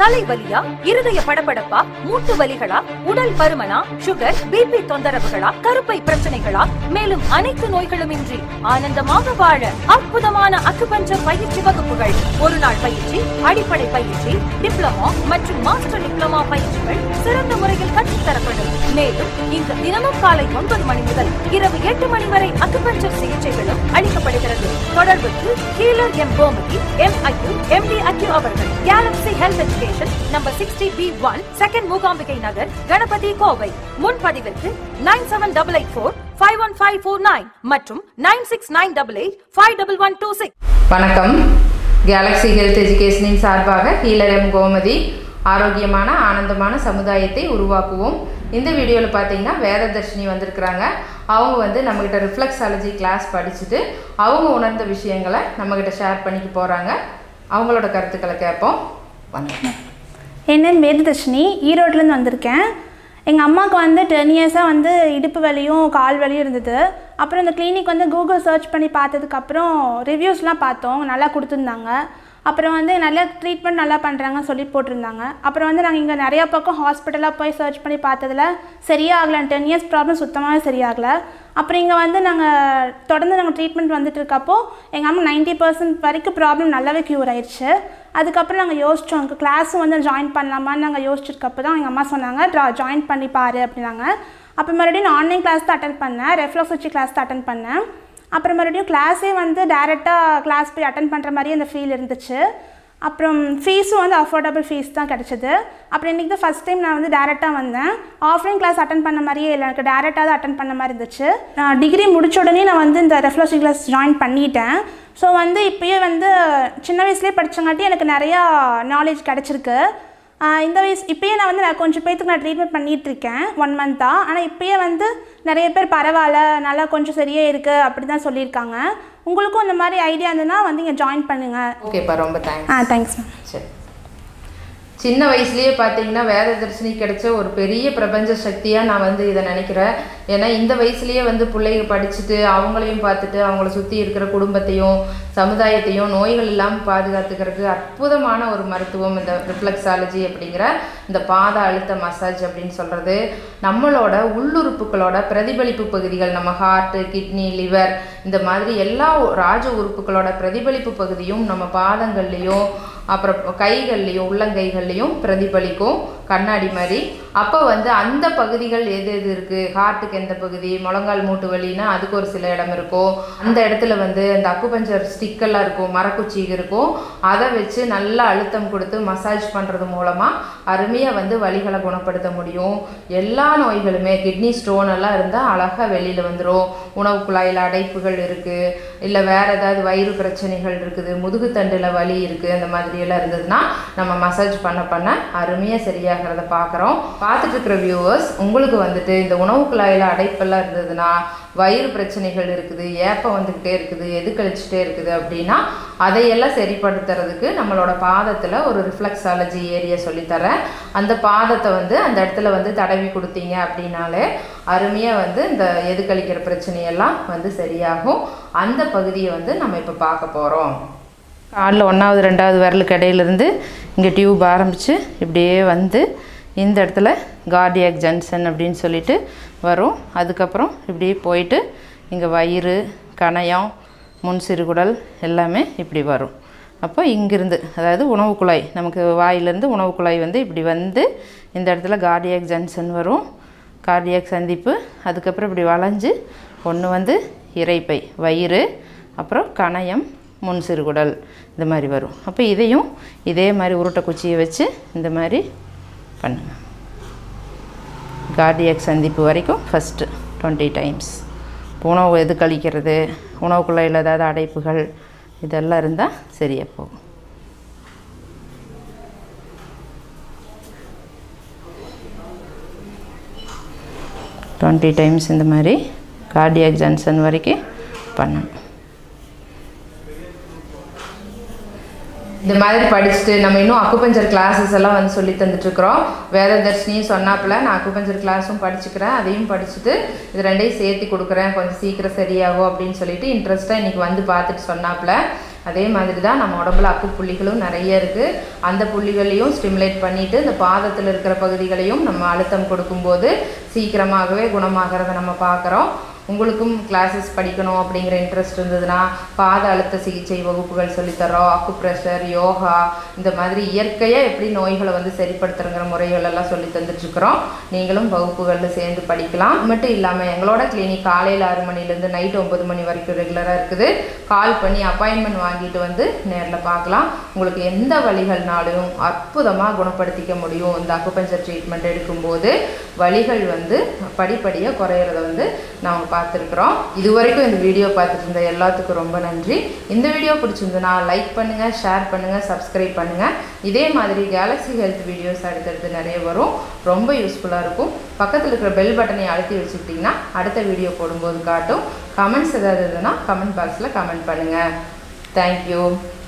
தலைவலியா இருதய படபடப்பா மூட்டு வலிகளா உடல் பருமனா சுகர் பிபி தொந்தரவுகளா கருப்பை பிரச்சனைகளா மேலும் அனைத்து நோய்களுமின்றி ஆனந்தமாக வாழ அற்புதமான அக்குபஞ்சர் பயிற்சி வகுப்புகள் ஒரு நாள் பயிற்சி அடிப்படை பயிற்சி டிப்ளமோ மற்றும் மாஸ்டர் டிப்ளமா பயிற்சிகள் சிறந்த முறையில் கற்றுத்தரப்படும் மேலும் இங்கு தினமும் காலை ஒன்பது மணி முதல் இரவு எட்டு மணி வரை அக்குபஞ்சர் சிகிச்சைகளும் அளிக்கப்படுகிறது தொடர்புக்கு healer M Gomathi M acu M D acu அவர்கள் Galaxy health education number sixty B one second Mookambigai Nagar Ganapathy Kovai முன்பதிவிற்கு nine seven double eight four five one five four nine மற்றும் nine six nine double eight five double one two six வணக்கம் Galaxy health எஜுகேஷனின் சார்பாக healer M Gomathi ஆரோக்கியமான ஆனந்தமான சமுதாயத்தை உருவாக்குவோம் இந்த வீடியோவில் பார்த்தீங்கன்னா வேததர்ஷினி வந்திருக்கிறாங்க அவங்க வந்து நம்மக்கிட்ட ரிஃப்ளெக்ஸாலஜி கிளாஸ் படிச்சுட்டு அவங்க உணர்ந்த விஷயங்களை நம்மக்கிட்ட ஷேர் பண்ணிக்க போகிறாங்க அவங்களோட கருத்துக்களை கேட்போம் வணக்கம் என் நேம் வேததர்ஷினி ஈரோட்லேருந்து வந்திருக்கேன் எங்கள் அம்மாவுக்கு வந்து டென் இயர்ஸாக வந்து இடுப்பு வலியும் கால் வலியும் இருந்தது அப்புறம் இந்த கிளினிக் வந்து கூகுள் சர்ச் பண்ணி பார்த்ததுக்கப்புறம் ரிவ்யூஸ்லாம் பார்த்தோம் நல்லா கொடுத்துருந்தாங்க அப்புறம் வந்து நல்ல ட்ரீட்மெண்ட் நல்லா பண்ணுறாங்கன்னு சொல்லி போட்டிருந்தாங்க அப்புறம் வந்து நாங்கள் இங்கே நிறையா பக்கம் ஹாஸ்பிட்டலாக போய் சர்ச் பண்ணி பார்த்ததுல சரியாகலை டென் இயர்ஸ் ப்ராப்ளம் சுத்தமாகவே சரியாகலை அப்புறம் இங்கே வந்து நாங்கள் தொடர்ந்து நாங்கள் ட்ரீட்மெண்ட் வந்துட்டு இருக்கப்போ எங்கள் அம்மா நைன்ட்டி பர்சன்ட் வரைக்கும் ப்ராப்ளம் நல்லாவே க்யூர் ஆயிடுச்சு அதுக்கப்புறம் நாங்கள் யோசித்தோம் எனக்கு கிளாஸும் வந்து ஜாயின் பண்ணலாமான்னு நாங்கள் யோசிச்சிருக்கப்போ தான் எங்கள் அம்மா சொன்னாங்க ட்ரா ஜாயின் பண்ணி பாரு அப்படின்னாங்க அப்போ மறுபடியும் நான் ஆன்லைன் கிளாஸ் தான் அட்டன் பண்ணேன் ரெஃப்ளக்ஸ் வச்சு கிளாஸ் தான் அட்டன் பண்ணேன் அப்புறம் மறுபடியும் கிளாஸே வந்து டேரெக்டாக கிளாஸ் போய் அட்டன் பண்ணுற மாதிரியே அந்த ஃபீல் இருந்துச்சு அப்புறம் ஃபீஸும் வந்து அஃபோர்டபுள் ஃபீஸ் தான் கிடச்சிது அப்புறம் இன்றைக்கி தான் ஃபஸ்ட் டைம் நான் வந்து டேரெக்டாக வந்தேன் ஆஃப்லைன் கிளாஸ் அட்டன் பண்ண மாதிரியே இல்லை எனக்கு டேரெக்டாக தான் அட்டன் பண்ண மாதிரி இருந்துச்சு நான் டிகிரி முடிச்ச உடனே நான் வந்து இந்த ரெஃப்ளக்ஸி கிளாஸ் ஜாயின் பண்ணிட்டேன் ஸோ வந்து இப்போயே வந்து சின்ன வயசுலேயே படித்தங்காட்டி எனக்கு நிறையா நாலேஜ் கிடச்சிருக்கு ஆஹ் இந்த வயசு இப்போயே நான் வந்து நான் கொஞ்சம் பேத்துக்கு நான் ட்ரீட்மெண்ட் பண்ணிகிட்டு இருக்கேன் ஒன் மந்த்தாக ஆனால் இப்போயே வந்து நிறைய பேர் பரவாயில்ல நல்லா கொஞ்சம் சரியே இருக்குது அப்படி தான் சொல்லியிருக்காங்க உங்களுக்கும் இந்த மாதிரி ஐடியா இருந்ததுன்னா வந்து இங்கே ஜாயின் பண்ணுங்கள் ஓகேப்பா ரொம்ப தேங்க்ஸ் ஆ தேங்க்ஸ் மேம் சரி சின்ன வயசுலேயே பார்த்தீங்கன்னா வேததர்ஷினி கிடைச்ச ஒரு பெரிய பிரபஞ்ச சக்தியாக நான் வந்து இதை நினைக்கிறேன் ஏன்னா இந்த வயசுலேயே வந்து பிள்ளைங்க படிச்சுட்டு அவங்களையும் பார்த்துட்டு அவங்கள சுற்றி இருக்கிற குடும்பத்தையும் சமுதாயத்தையும் நோய்கள் இல்லாமல் பாதுகாத்துக்கிறதுக்கு அற்புதமான ஒரு மருத்துவம் இந்த ரிஃப்ளெக்ஸாலஜி அப்படிங்கிற இந்த பாத அழுத்த மசாஜ் அப்படின்னு சொல்கிறது நம்மளோட உள்ளுறுப்புகளோட பிரதிபலிப்பு பகுதிகள் நம்ம ஹார்ட்டு கிட்னி லிவர் இந்த மாதிரி எல்லா ராஜ உறுப்புகளோட பிரதிபலிப்பு பகுதியும் நம்ம பாதங்கள்லேயும் அப்புறம் கைகள்லேயும் உள்ளங்கைகள்லேயும் பிரதிபலிக்கும் கண்ணாடி மாதிரி அப்போ வந்து அந்த பகுதிகள் எது எது இருக்குது ஹார்ட்டுக்கு எந்த பகுதி முழங்கால் மூட்டு வலின்னா அதுக்கு ஒரு சில இடம் இருக்கும் அந்த இடத்துல வந்து அந்த அக்குபஞ்சர் ஸ்டிக்கெல்லாம் இருக்கும் மரக்குச்சி இருக்கும் அதை வச்சு நல்லா அழுத்தம் கொடுத்து மசாஜ் பண்ணுறது மூலமாக அருமையாக வந்து வலிகளை குணப்படுத்த முடியும் எல்லா நோய்களுமே கிட்னி ஸ்டோன் எல்லாம் இருந்தால் அழகாக வெளியில் வந்துடும் உணவு குழாயில் அடைப்புகள் இருக்குது இல்லை வேறு ஏதாவது வயிறு பிரச்சனைகள் இருக்குது முதுகுத்தண்டில் வலி இருக்குது அந்த மாதிரியெல்லாம் இருந்ததுன்னா நம்ம மசாஜ் பண்ண பண்ண அருமையாக சரியாகிறத பார்க்குறோம் பார்த்துட்டு இருக்கிற வியூவர்ஸ் உங்களுக்கு வந்துட்டு இந்த உணவு குழாயில் அடைப்பெல்லாம் இருந்ததுன்னா வயிறு பிரச்சனைகள் இருக்குது ஏப்பம் வந்துக்கிட்டே இருக்குது எது கழிச்சிட்டே இருக்குது அப்படின்னா அதையெல்லாம் சரிப்படுத்துறதுக்கு நம்மளோட பாதத்தில் ஒரு ரிஃப்ளெக்ஸாலஜி ஏரியா சொல்லித்தரேன் அந்த பாதத்தை வந்து அந்த இடத்துல வந்து தடவி கொடுத்தீங்க அப்படின்னாலே அருமையாக வந்து இந்த எது கழிக்கிற பிரச்சனையெல்லாம் வந்து சரியாகும் அந்த பகுதியை வந்து நம்ம இப்போ பார்க்க போகிறோம் காலில் ஒன்றாவது ரெண்டாவது விரலுக்கு இடையிலேருந்து இங்கே டியூப் ஆரம்பித்து இப்படியே வந்து இந்த இடத்துல கார்டியாக் ஜங்ஷன் அப்படின்னு சொல்லிட்டு வரும் அதுக்கப்புறம் இப்படியே போயிட்டு இங்கே வயிறு கணையம் முன் சிறுகுடல் எல்லாமே இப்படி வரும் அப்போ இங்கிருந்து அதாவது உணவு குழாய் நமக்கு வாயிலேருந்து உணவு குழாய் வந்து இப்படி வந்து இந்த இடத்துல கார்டியாக் ஜங்ஷன் வரும் கார்டியாக் சந்திப்பு அதுக்கப்புறம் இப்படி வளைஞ்சு ஒன்று வந்து இரைப்பை வயிறு அப்புறம் கணையம் முன் சிறுகுடல் இந்த மாதிரி வரும் அப்போ இதையும் இதே மாதிரி உருட்டை குச்சியை வச்சு இந்த மாதிரி பண்ணுங்க கார்டியாக் சந்திப்பு வரைக்கும் ஃபஸ்ட்டு டுவெண்ட்டி டைம்ஸ் உணவு எது கழிக்கிறது உணவு குழாயில் ஏதாவது அடைப்புகள் இதெல்லாம் இருந்தால் சரியாக போகும் டுவெண்ட்டி டைம்ஸ் இந்த மாதிரி கார்டியாக் ஜங்ஷன் வரைக்கும் பண்ணணும் இந்த மாதிரி படிச்சுட்டு நம்ம இன்னும் அக்குபஞ்சர் கிளாஸஸ் எல்லாம் வந்து சொல்லி தந்துட்டுருக்குறோம் வேததர்ஷினி சொன்னாப்புல நான் அக்குபஞ்சர் கிளாஸும் படிச்சுக்கிறேன் அதையும் படிச்சுட்டு இது ரெண்டையும் சேர்த்து கொடுக்குறேன் கொஞ்சம் சீக்கிரம் சரியாகும் அப்படின்னு சொல்லிட்டு இன்ட்ரெஸ்ட்டாக இன்றைக்கி வந்து பார்த்துட்டு சொன்னாப்புல அதே மாதிரி தான் நம்ம உடம்புல அக்கு புள்ளிகளும் நிறைய இருக்குது அந்த புள்ளிகளையும் ஸ்டிமுலேட் பண்ணிட்டு இந்த பாதத்தில் இருக்கிற பகுதிகளையும் நம்ம அழுத்தம் கொடுக்கும்போது சீக்கிரமாகவே குணமாகிறத நம்ம பார்க்குறோம் உங்களுக்கும் கிளாஸஸ் படிக்கணும் அப்படிங்கிற இன்ட்ரெஸ்ட் இருந்ததுன்னா பாத அழுத்த சிகிச்சை வகுப்புகள் சொல்லித்தரோம் அக்கு ப்ரெஷர் யோகா இந்த மாதிரி இயற்கையாக எப்படி நோய்களை வந்து சரிப்படுத்துறங்கிற முறைகள் எல்லாம் சொல்லி தந்துட்டுருக்குறோம் நீங்களும் வகுப்புகளில் சேர்ந்து படிக்கலாம் அது மட்டும் இல்லாமல் எங்களோட கிளினிக் காலையில் ஆறு மணிலேருந்து நைட் ஒம்பது மணி வரைக்கும் ரெகுலராக இருக்குது கால் பண்ணி அப்பாயின்மெண்ட் வாங்கிட்டு வந்து நேரில் பார்க்கலாம் உங்களுக்கு எந்த வழிகள்னாலும் அற்புதமாக குணப்படுத்திக்க முடியும் இந்த அக்குபஞ்சர் ட்ரீட்மெண்ட் எடுக்கும்போது வலிகள் வந்து படிப்படியாக குறையிறத வந்து நாங்கள் பார்த்துருக்குறோம் இது வரைக்கும் இந்த வீடியோ பார்த்துட்டு இருந்த எல்லாத்துக்கும் ரொம்ப நன்றி இந்த வீடியோ பிடிச்சிருந்ததுன்னா லைக் பண்ணுங்கள் ஷேர் பண்ணுங்கள் சப்ஸ்கிரைப் பண்ணுங்கள் இதே மாதிரி கேலக்ஸி ஹெல்த் வீடியோஸ் அடுத்தடுத்து நிறைய வரும் ரொம்ப யூஸ்ஃபுல்லாக இருக்கும் பக்கத்தில் இருக்கிற பெல் பட்டனை அழுத்தி வச்சுக்கிட்டிங்கன்னா அடுத்த வீடியோ போடும்போது காட்டும் கமெண்ட்ஸ் ஏதாவது இருந்ததுன்னா கமெண்ட் பாக்ஸில் கமெண்ட் பண்ணுங்கள் தேங்க்யூ